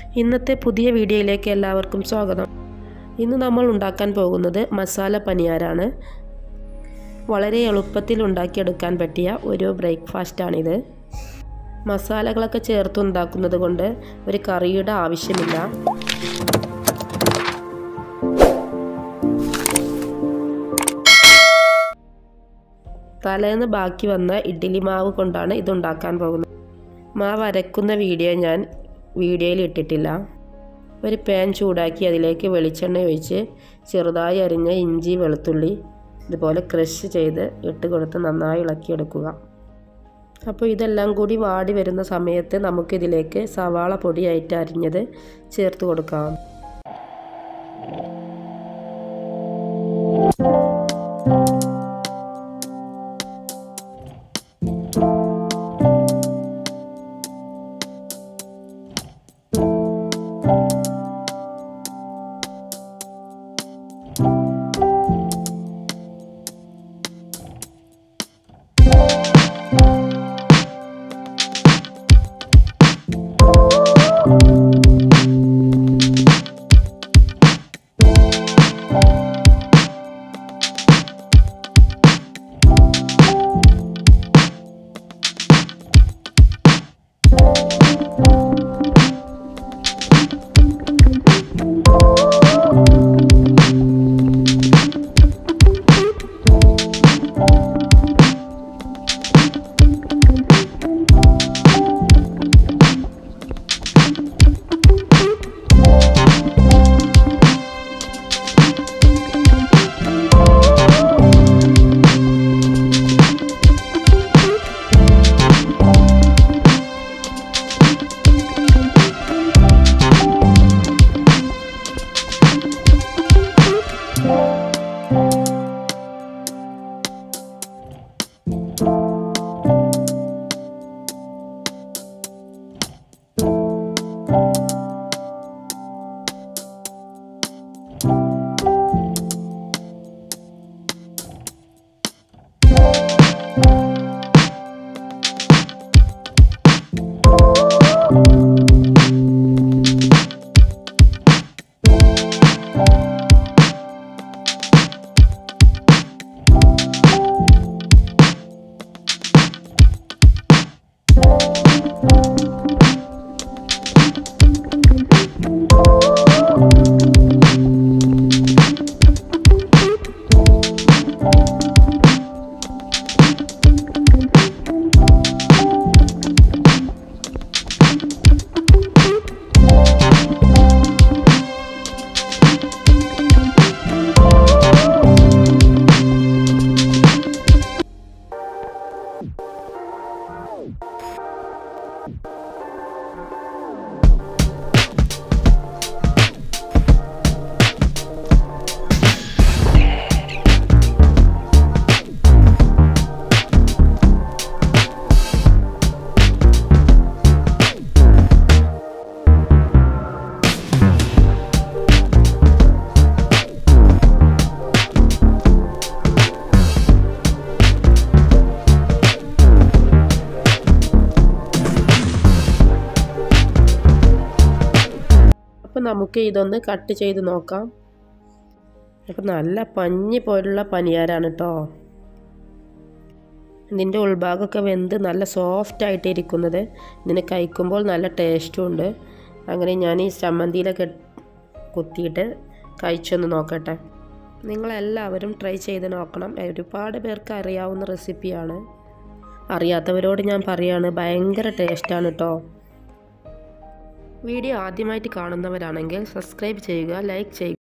ഇന്നത്തെ പുതിയ വീഡിയോയിലേക്ക് എല്ലാവർക്കും സ്വാഗതം ഇന്ന് നമ്മൾ ഉണ്ടാക്കാൻ പോകുന്നത് മസാല പനിയാരാണ് വളരെ എളുപ്പത്തിൽ ഉണ്ടാക്കിയെടുക്കാൻ പറ്റിയ ഒരു ബ്രേക്ക്ഫാസ്റ്റാണിത് മസാലകളൊക്കെ ചേർത്ത് ഉണ്ടാക്കുന്നത് കൊണ്ട് ഒരു കറിയുടെ ആവശ്യമില്ല തലേന്ന് ബാക്കി വന്ന ഇഡ്ഡലി മാവ് കൊണ്ടാണ് ഇത് ഉണ്ടാക്കാൻ പോകുന്നത് മാവ് അരക്കുന്ന വീഡിയോ ഞാൻ വീഡിയോയിൽ ഇട്ടിട്ടില്ല ഒരു പാൻ ചൂടാക്കി അതിലേക്ക് വെളിച്ചെണ്ണ ഒഴിച്ച് ചെറുതായി അരിഞ്ഞ ഇഞ്ചി വെളുത്തുള്ളി ഇതുപോലെ ക്രഷ് ചെയ്ത് ഇട്ട് കൊടുത്ത് നന്നായി ഇളക്കിയെടുക്കുക അപ്പോൾ ഇതെല്ലാം കൂടി വാടി വരുന്ന സമയത്ത് നമുക്കിതിലേക്ക് സവാള പൊടിയായിട്ട് അരിഞ്ഞത് ചേർത്ത് കൊടുക്കാം അപ്പോൾ നമുക്ക് ഇതൊന്ന് കട്ട് ചെയ്ത് നോക്കാം അപ്പോൾ നല്ല പഞ്ഞി പോലുള്ള പനിയാരാണ് കേട്ടോ ഇതിൻ്റെ ഉൾഭാഗമൊക്കെ വെന്ത് നല്ല സോഫ്റ്റ് ആയിട്ട് ഇരിക്കുന്നത് ഇതിന് കഴിക്കുമ്പോൾ നല്ല ടേസ്റ്റും ഉണ്ട് അങ്ങനെ ഞാൻ ഈ ചമ്മന്തിയിലൊക്കെ കുത്തിയിട്ട് കഴിച്ചൊന്ന് നോക്കട്ടെ നിങ്ങളെല്ലാവരും ട്രൈ ചെയ്ത് നോക്കണം ഒരുപാട് പേർക്ക് അറിയാവുന്ന റെസിപ്പിയാണ് അറിയാത്തവരോട് ഞാൻ പറയാണ് ഭയങ്കര ടേസ്റ്റാണ് കേട്ടോ വീഡിയോ ആദ്യമായിട്ട് കാണുന്നവരാണെങ്കിൽ സബ്സ്ക്രൈബ് ചെയ്യുക ലൈക്ക് ചെയ്യുക